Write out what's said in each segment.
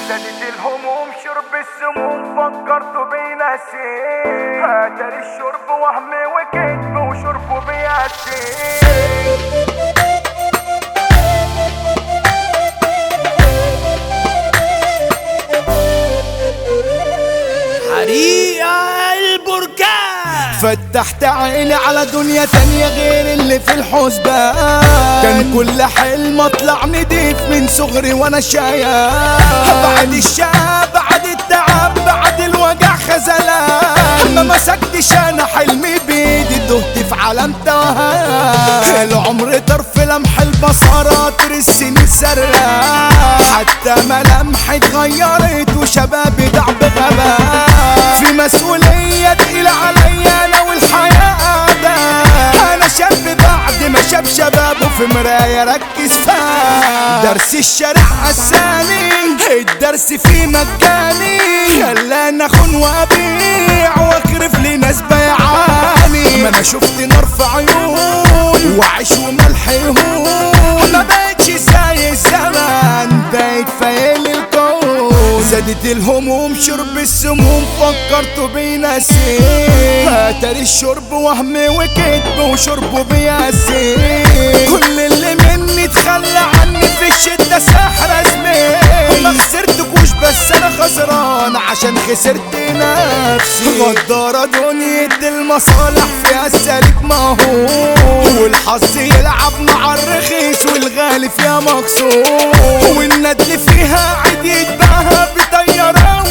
زادت الهموم شرب السموم فكرت بنسيم هاتر الشرب وهم وكذب وشربه بياسين حريقة البركان فتحت عيني على دنيا تانية غير اللي في الحسبان كان كل حلم اطلع نضيف من صغري وانا شايف بعد الشاب بعد التعب بعد الوجع خزلان ما مسكتش انا حلمي بايدي دهت في عالم توهان العمر طرف لمح البصرات السنين سرقان حتى ملامحي اتغيرت وشبابي ضاع بغباء في مسؤولية تقيلة عليا انا والحياة قاعدة انا شاب بعد ما شاب شبابه في مراية ركز فيها درس الشارع عساني الدرس فيه مجاني خلاني اخون وابيع واكرف لناس بيعاني ما انا شفت نار في عيون وعيش وملح يهون ما بقتش زي الزمان بقيت فايل الكون زادت الهموم شرب السموم فكرت بنسيم هاتر الشرب وهم وكذب وشربه بياسين كل اللي مني تخلى عني في الشدة سحر زميل ما خسرتكوش بس انا خسران عشان خسرت نفسي غدارة دنيا المصالح فيها السالك مهول والحظ يلعب مع الرخيص والغالي فيها مكسور والندل فيها عيد يتباهى بطيارة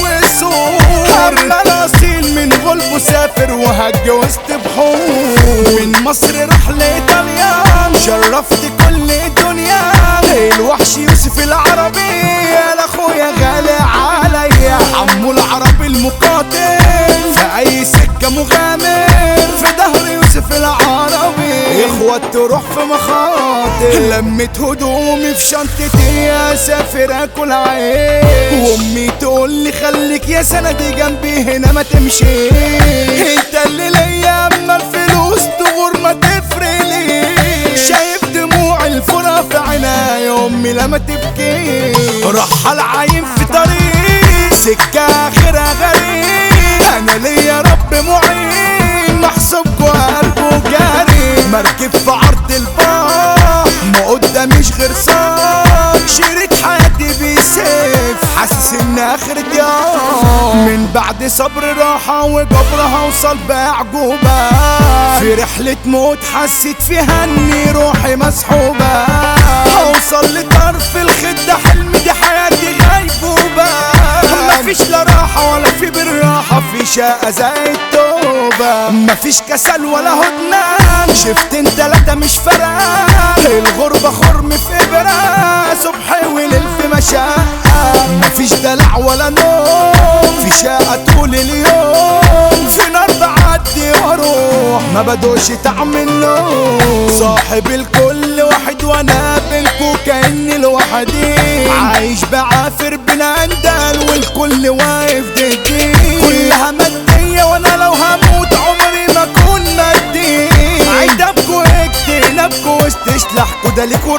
وسور اما الاصيل من غلبه سافر وهتجوزت بحور من مصر راح لايطاليا شرفت كل الدنيا الوحش يوسف العربي يا اخويا غالي عليا عمو العربي المقاتل في اي سكه مغامر في ظهر يوسف العربي اخوات تروح في مخاطر لمت هدومي في شنطتي اسافر اكل عيش وامي تقول لي خليك يا سندي جنبي هنا ما تمشي انت اللي ليا اما الفلوس تغور ما تفرق لي شايف دموع الفرح في عيني امي لما تبكي رحل عايم في طريق سكة اخرها غريب انا ليا رب معين محسوبكوا قلبه جاري مركب في عرض البحر ما قداميش غير صار شريك حياتي بيسيف حاسس ان اخرتي يوم من بعد صبر راحة وجبر هوصل باعجوبة في رحلة موت حسيت فيها اني روحي مسحوبة هوصل لطرف الخدة حلم دي حياتي غيبوبة مفيش لا راحة ولا في بالراحة في شقة زي التوبة مفيش كسل ولا هدنان شفتين تلاتة مش فارقة الغربة خرم في إبرة صبح وليل في مشقة مفيش دلع ولا نوم في شقة طول اليوم في نار بعدي واروح ما بدوش طعم النوم صاحب الكل واحد وانا بينكو كاني لوحدي عايش بعافر بلا اندال والكل واقف ضدي كلها مادية وانا لو هموت عمري ما اكون مادي عيدبكو اكتنبكو واستشلحكو ده ليكو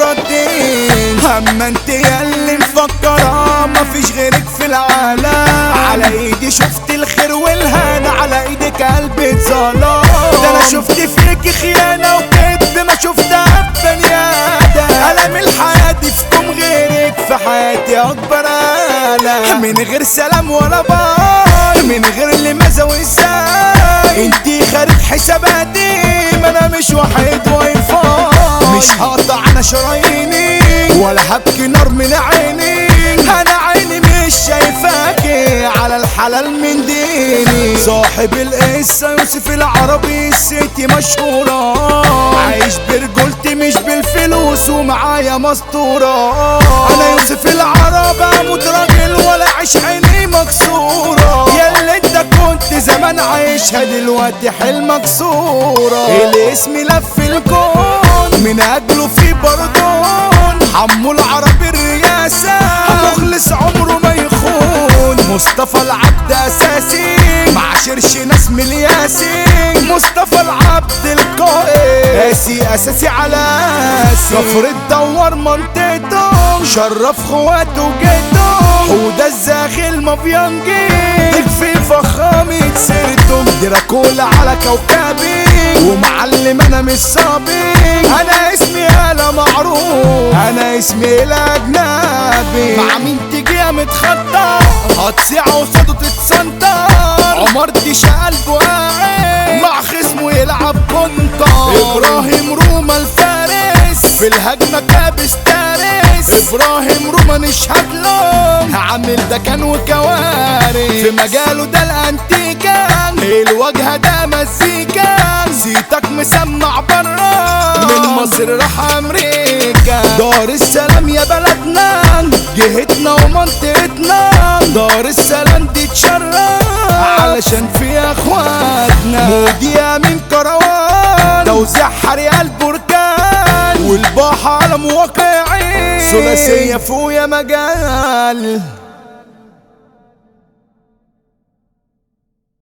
ردين اما انت ياللي مفكرة مفيش غيرك في العالم على ايدي شفت الخير والهنا على ايدك قلبي اتظلم ده انا شفت فيك خيانة وكذب ما شفتها في بني ادم الم الحياة دي فيكم غيرك في حياتي اكبر الم من غير سلام ولا باي من غير لماذا وازاي انتي خارج حساباتي ما انا مش واحد واي فاي مش هقطع انا شراييني ولا هبكي نار من عيني انا عيني مش شايفاكي على الحلال من ديني صاحب القصة يوسف العربي السيتي مشهورة عايش برجولتي مش بالفلوس ومعايا مسطورة انا يوسف العرب اموت راجل ولا عيش عيني مكسورة ياللي انت كنت زمان عايشها دلوقتي حلمك صورة الاسم لف الكون من اجله في بردون حمو العربي الرياسة مخلص عمره ما يخون مصطفى العبد اساسي مع شرش ناس ملياسي مصطفى العبد القائد قاسي اساسي على اسي كفر تدور منطقتهم شرف خواته وجدهم وده الزاخل مافيانجي تكفي فخامة سيرتهم دراكولا على كوكبي ومعلم انا مش صابي انا اسمي هلا معروف انا اسمي الاجنبي مع مين تيجي يا متخطى هتصيع قصاده تتسنطر عمر دي قلبه قاعد مع خصمه يلعب كونتر ابراهيم روما الفارس في الهجمه كابس تارس ابراهيم روما نشهد له عامل ده كان وكوارث في مجاله ده الانتيكا الواجهه ده مزيكا زيتك مسمع برا من مصر راح امريكا دار السلام يا بلدنا جهتنا ومنطقتنا دار السلام دي تشرف علشان فيها اخواتنا موديا من كروان توزيع حريق البركان والبحر على مواقعين ثلاثية فوق يا مجال